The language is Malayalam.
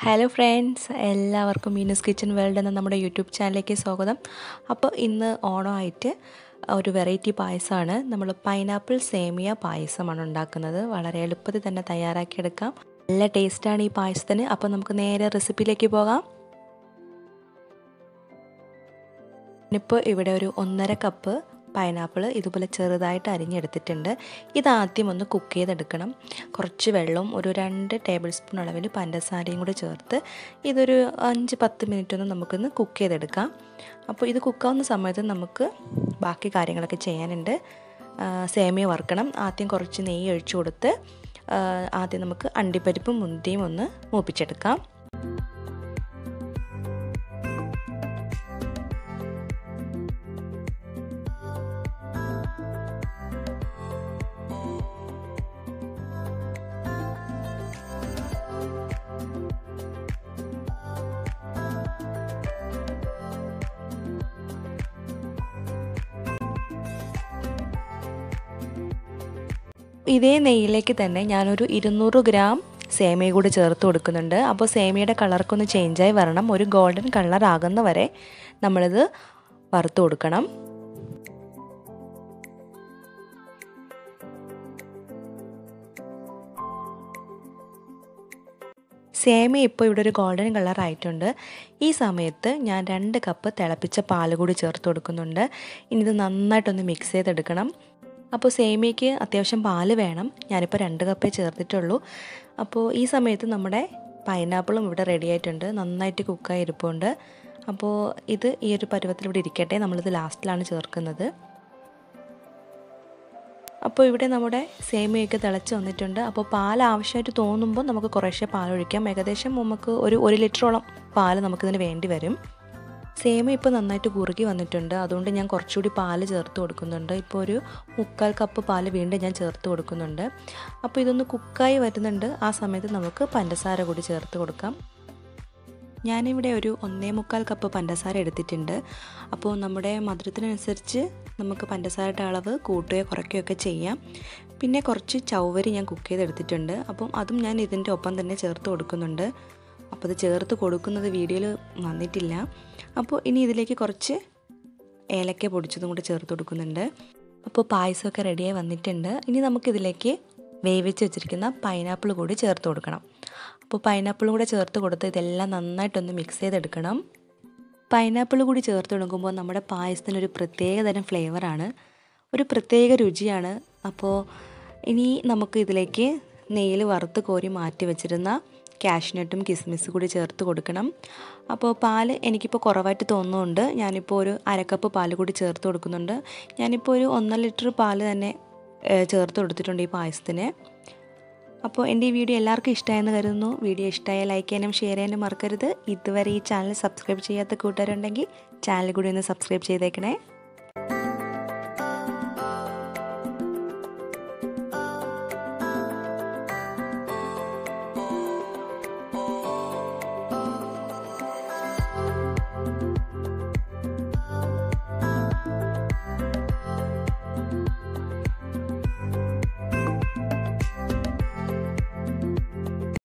ഹലോ ഫ്രണ്ട്സ് എല്ലാവർക്കും മീനസ് കിച്ചൺ വേൾഡ് എന്ന നമ്മുടെ യൂട്യൂബ് ചാനലിലേക്ക് സ്വാഗതം അപ്പോൾ ഇന്ന് ഓണമായിട്ട് ഒരു വെറൈറ്റി പായസമാണ് നമ്മൾ പൈനാപ്പിൾ സേമിയ പായസമാണ് ഉണ്ടാക്കുന്നത് വളരെ എളുപ്പത്തിൽ തന്നെ തയ്യാറാക്കിയെടുക്കാം നല്ല ടേസ്റ്റാണ് ഈ പായസത്തിന് അപ്പോൾ നമുക്ക് നേരെ റെസിപ്പിയിലേക്ക് പോകാം ഇപ്പോൾ ഇവിടെ ഒരു ഒന്നര കപ്പ് പൈനാപ്പിൾ ഇതുപോലെ ചെറുതായിട്ട് അരിഞ്ഞെടുത്തിട്ടുണ്ട് ഇതാദ്യം ഒന്ന് കുക്ക് ചെയ്തെടുക്കണം കുറച്ച് വെള്ളവും ഒരു രണ്ട് ടേബിൾ സ്പൂൺ അളവിൽ പഞ്ചസാരയും കൂടി ചേർത്ത് ഇതൊരു അഞ്ച് പത്ത് മിനിറ്റ് ഒന്ന് നമുക്കൊന്ന് കുക്ക് ചെയ്തെടുക്കാം അപ്പോൾ ഇത് കുക്കാവുന്ന സമയത്ത് നമുക്ക് ബാക്കി കാര്യങ്ങളൊക്കെ ചെയ്യാനുണ്ട് സേമിയ വറുക്കണം ആദ്യം കുറച്ച് നെയ്യ് ഒഴിച്ചു കൊടുത്ത് ആദ്യം നമുക്ക് അണ്ടിപ്പരിപ്പും മുന്തിയും ഒന്ന് മൂപ്പിച്ചെടുക്കാം ഇതേ നെയ്യിലേക്ക് തന്നെ ഞാനൊരു ഇരുന്നൂറ് ഗ്രാം സേമിയ കൂടി ചേർത്ത് കൊടുക്കുന്നുണ്ട് അപ്പോൾ സേമിയയുടെ കളർക്കൊന്ന് ചേഞ്ചായി വരണം ഒരു ഗോൾഡൻ കളർ ആകുന്ന വരെ നമ്മളിത് വറുത്ത് കൊടുക്കണം സേമിയ ഇപ്പോൾ ഇവിടെ ഒരു ഗോൾഡൻ കളർ ആയിട്ടുണ്ട് ഈ സമയത്ത് ഞാൻ രണ്ട് കപ്പ് തിളപ്പിച്ച പാൽ കൂടി ചേർത്ത് കൊടുക്കുന്നുണ്ട് ഇനി ഇത് നന്നായിട്ടൊന്ന് മിക്സ് ചെയ്തെടുക്കണം അപ്പോൾ സേമിയയ്ക്ക് അത്യാവശ്യം പാല് വേണം ഞാനിപ്പോൾ രണ്ട് കപ്പേ ചേർത്തിട്ടുള്ളൂ അപ്പോൾ ഈ സമയത്ത് നമ്മുടെ പൈനാപ്പിളും ഇവിടെ റെഡി ആയിട്ടുണ്ട് നന്നായിട്ട് കുക്കായി ഇരിപ്പുണ്ട് അപ്പോൾ ഇത് ഈ ഒരു പരുവത്തിൽ ഇവിടെ ഇരിക്കട്ടെ നമ്മളിത് ലാസ്റ്റിലാണ് ചേർക്കുന്നത് അപ്പോൾ ഇവിടെ നമ്മുടെ സേമിയൊക്കെ തിളച്ച് വന്നിട്ടുണ്ട് അപ്പോൾ പാൽ ആവശ്യമായിട്ട് തോന്നുമ്പോൾ നമുക്ക് കുറേശ്ശെ പാൽ ഒഴിക്കാം ഏകദേശം നമുക്ക് ഒരു ഒരു ലിറ്ററോളം പാൽ നമുക്കിതിന് വേണ്ടി വരും സേമ ഇപ്പോൾ നന്നായിട്ട് കുറുകി വന്നിട്ടുണ്ട് അതുകൊണ്ട് ഞാൻ കുറച്ചുകൂടി പാല് ചേർത്ത് കൊടുക്കുന്നുണ്ട് ഇപ്പോൾ ഒരു മുക്കാൽ കപ്പ് പാല് വീണ്ടും ഞാൻ ചേർത്ത് കൊടുക്കുന്നുണ്ട് അപ്പോൾ ഇതൊന്ന് കുക്കായി വരുന്നുണ്ട് ആ സമയത്ത് നമുക്ക് പഞ്ചസാര കൂടി ചേർത്ത് കൊടുക്കാം ഞാനിവിടെ ഒരു ഒന്നേ മുക്കാൽ കപ്പ് പഞ്ചസാര എടുത്തിട്ടുണ്ട് അപ്പോൾ നമ്മുടെ മധുരത്തിനനുസരിച്ച് നമുക്ക് പഞ്ചസാരയുടെ അളവ് കൂട്ടുകയോ കുറയ്ക്കുകയൊക്കെ ചെയ്യാം പിന്നെ കുറച്ച് ചൗവരി ഞാൻ കുക്ക് ചെയ്തെടുത്തിട്ടുണ്ട് അപ്പം അതും ഞാൻ ഇതിൻ്റെ ഒപ്പം തന്നെ ചേർത്ത് കൊടുക്കുന്നുണ്ട് അപ്പോൾ അത് ചേർത്ത് കൊടുക്കുന്നത് വീഡിയോയിൽ വന്നിട്ടില്ല അപ്പോൾ ഇനി ഇതിലേക്ക് കുറച്ച് ഏലക്ക പൊടിച്ചതും കൂടി ചേർത്ത് കൊടുക്കുന്നുണ്ട് അപ്പോൾ പായസമൊക്കെ റെഡിയായി വന്നിട്ടുണ്ട് ഇനി നമുക്കിതിലേക്ക് വേവിച്ച് വെച്ചിരിക്കുന്ന പൈനാപ്പിൾ കൂടി ചേർത്ത് കൊടുക്കണം അപ്പോൾ പൈനാപ്പിൾ കൂടെ ചേർത്ത് കൊടുത്ത് ഇതെല്ലാം നന്നായിട്ടൊന്ന് മിക്സ് ചെയ്തെടുക്കണം പൈനാപ്പിൾ കൂടി ചേർത്ത് കൊടുക്കുമ്പോൾ നമ്മുടെ പായസത്തിനൊരു പ്രത്യേക തരം ഫ്ലേവറാണ് ഒരു പ്രത്യേക രുചിയാണ് അപ്പോൾ ഇനി നമുക്ക് ഇതിലേക്ക് നെയ്യിൽ വറുത്ത് കോരി മാറ്റി വെച്ചിരുന്ന കാഷ്നട്ടും കിസ്മിസ് കൂടി ചേർത്ത് കൊടുക്കണം അപ്പോൾ പാല് എനിക്കിപ്പോൾ കുറവായിട്ട് തോന്നുന്നുണ്ട് ഞാനിപ്പോൾ ഒരു അരക്കപ്പ് പാല് കൂടി ചേർത്ത് കൊടുക്കുന്നുണ്ട് ഞാനിപ്പോൾ ഒരു ഒന്നര ലിറ്റർ പാല് തന്നെ ചേർത്ത് കൊടുത്തിട്ടുണ്ട് ഈ പായസത്തിന് അപ്പോൾ എൻ്റെ ഈ വീഡിയോ എല്ലാവർക്കും ഇഷ്ടമായെന്ന് കരുതുന്നു വീഡിയോ ഇഷ്ടമായ ലൈക്ക് ചെയ്യാനും ഷെയർ ചെയ്യാനും മറക്കരുത് ഇതുവരെ ഈ ചാനൽ സബ്സ്ക്രൈബ് ചെയ്യാത്ത കൂട്ടുകാരുണ്ടെങ്കിൽ ചാനൽ കൂടി ഒന്ന് സബ്സ്ക്രൈബ് ചെയ്തേക്കണേ